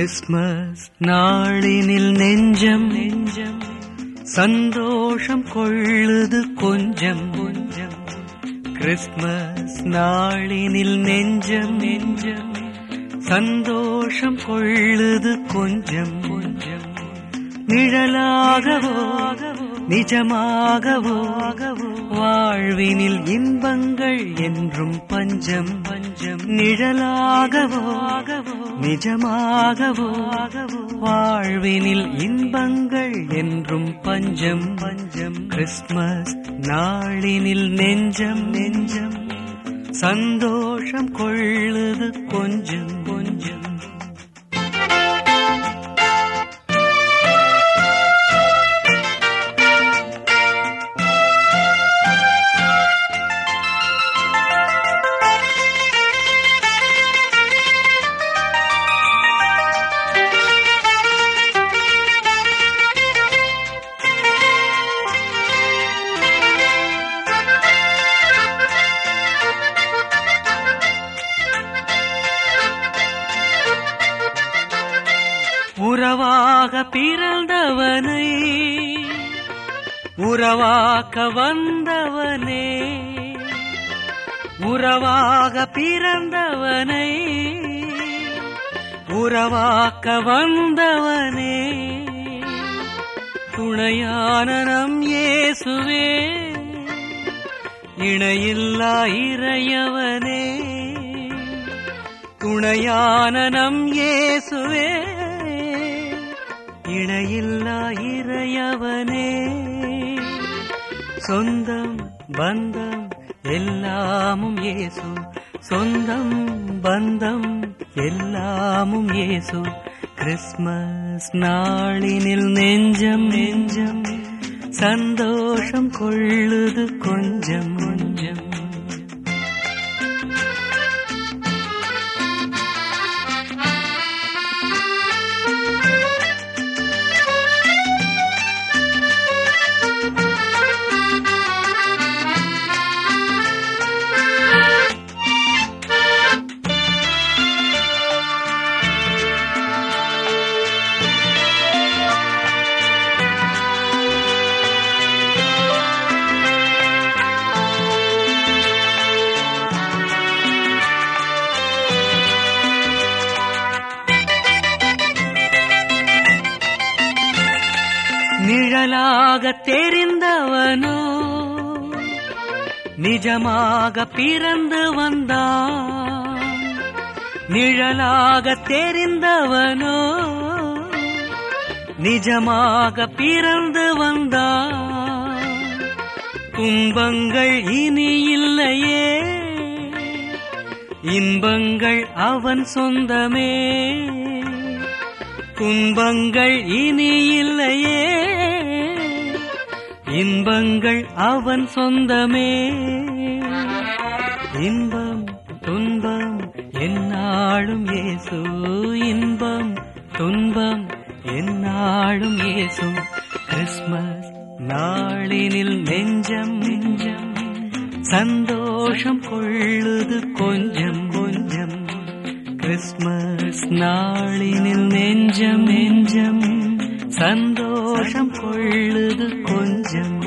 Christmas நாளினில் நெஞ்சம் நெஞ்சம் சந்தோஷம் கொள்ளுது கொஞ்சம் கொஞ்சம் கிறிஸ்மஸ் நாளினில் நெஞ்சம் நெஞ்சம் சந்தோஷம் கொள்ளுது கொஞ்சம் கொஞ்சம் நிழலாகவோ நிஜமாகவோ வாழ்வினில் இன்பங்கள் என்றும் பஞ்சம் பஞ்சம் நிழலாகவோ நிஜமாகவோ வாழ்வினில் இன்பங்கள் என்றும் பஞ்சம் பஞ்சம் கிறிஸ்மஸ் நாளினில் நெஞ்சம் நெஞ்சம் சந்தோஷம் கொள்ளுது கொஞ்சம் கொஞ்சம் உறவாக பிறந்தவனை உறவாக்க வந்தவனே உறவாக பிறந்தவனை உறவாக்க வந்தவனே துணையான நம் இயேசுவே இணையில்லா இறையவனே துணையான நம் இயேசுவே இணையில்லா இறையவனே சொந்தம் பந்தம் எல்லாமும் இயேசு சொந்தம் பந்தம் எல்லாமும் இயேசு கிறிஸ்மஸ் நாளினில் நெஞ்சம் நெஞ்சம் சந்தோஷம் கொள்ளுது கொஞ்சம் கொஞ்சம் நிழலாக தெரிந்தவனோ நிஜமாக பிறந்து வந்தான் நிழலாக தெரிந்தவனோ நிஜமாக பிறந்து வந்தான் துன்பங்கள் இனி இல்லையே இன்பங்கள் அவன் சொந்தமே துன்பங்கள் இனி இல்லையே இன்பங்கள் அவன் சொந்தமே இன்பம் துன்பம் என்னாலும் இயேசு இன்பம் துன்பம் என்னாலும் இயேசு கிறிஸ்மஸ் நாளினில் நெஞ்சம் நெஞ்சம் சந்தோஷம் கொள்ளுது கொஞ்சம் கொஞ்சம் கிறிஸ்மஸ் நாளினில் நெஞ்சம் நெஞ்சம் சந்தோஷம் கொள்ளுது கொஞ்சம்